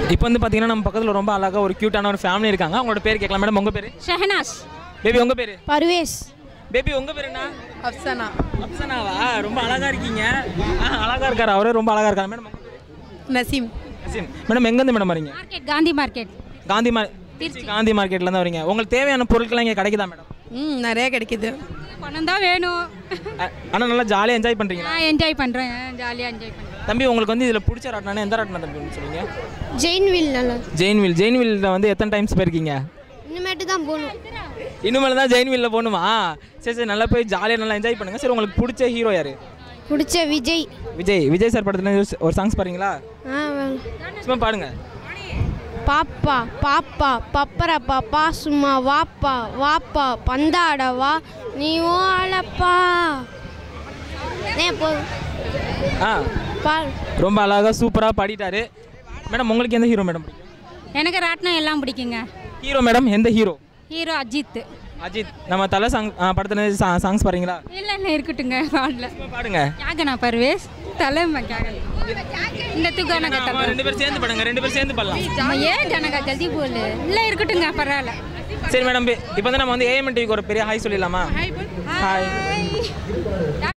இப்போ வந்து பார்த்தீங்கன்னா நம்ம பக்கத்தில் ரொம்ப அழகாக ஒரு க்யூட்டான ஒரு ஃபேமிலி இருக்காங்க அவங்களோட பேர் கேட்கலாம் மேடம் உங்கள் பேர் ஷஹனாஸ் பேபி உங்கள் பேர் பர்வேஸ் பேபி உங்கள் பேர் என்ன அப்சனா அப்சனாவா ரொம்ப அழகாக இருக்கீங்க ஆ அழகாக இருக்காரு அவரே ரொம்ப அழகாக இருக்காரு மேடம் உங்க பேரு? நசீம் நசீம் மேடம் எங்கேருந்து மேடம் வரீங்க மார்க்கெட் காந்தி மார்க்கெட் காந்தி மார் திருச்சி காந்தி மார்க்கெட்லேருந்து வரீங்க உங்களுக்கு தேவையான பொருட்கள்லாம் இங்கே கிடைக்குதா மேடம் ம் நிறைய கிடைக்குது பணம் தான் வேணும் ஆனால் நல்லா ஜாலியாக என்ஜாய் பண்ணுறீங்களா நான் என்ஜாய் பண்ணுறேன் ஜாலியாக என்ஜாய் பண்ணுறேன் தம்பி உங்களுக்கு வந்து இதில் பிடிச்ச ராட்டினா எந்த ராட்டினா தம்பி சொல்லுங்க ஜெயின்வில் நல்லா ஜெயின்வில் ஜெயின்வில்ல வந்து எத்தனை டைம்ஸ் போயிருக்கீங்க இனிமேட்டு தான் போகணும் இனிமேல் தான் ஜெயின்வில்ல போகணுமா சரி சரி நல்லா போய் ஜாலியாக நல்லா என்ஜாய் பண்ணுங்க சரி உங்களுக்கு பிடிச்ச ஹீரோ யார் பிடிச்ச விஜய் விஜய் விஜய் சார் படத்துல ஒரு சாங்ஸ் பாருங்களா ஆ சும்மா பாடுங்க பாப்பா பாப்பா பப்பர பாப்பா சும்மா வாப்பா வாப்பா பந்தாட வா நீ ஓ அழப்பா ஏன் போ ஆ பா ரொம்ப அழகாக சூப்பராக பாடிட்டாரு மேடம் உங்களுக்கு எந்த ஹீரோ மேடம் பிடிக்கும் எனக்கு ராட்டினம் எல்லாம் பிடிக்குங்க ஹீரோ மேடம் எந்த ஹீரோ ஹீரோ அஜித் அஜித் நம்ம தலை சாங் படத்துல சாங்ஸ் பாருங்களா இல்லை இல்லை இருக்கட்டுங்க பாடல சும்மா பாடுங்க கேகனா பர்வேஸ் தலைமை கேகன் இந்த துக்கான ஆமா, ரெண்டு பேரும் சேர்ந்து பாடுங்க ரெண்டு பேரும் சேர்ந்து பாடலாம் நம்ம ஏன் ஜனகா ஜல்தி போல் இல்லை இருக்கட்டுங்க பரவாயில்ல சரி மேடம் இப்போ வந்து நம்ம வந்து ஏஎம்என் டிவிக்கு ஒரு பெரிய ஹாய் சொல்லிடலாமா ஹாய்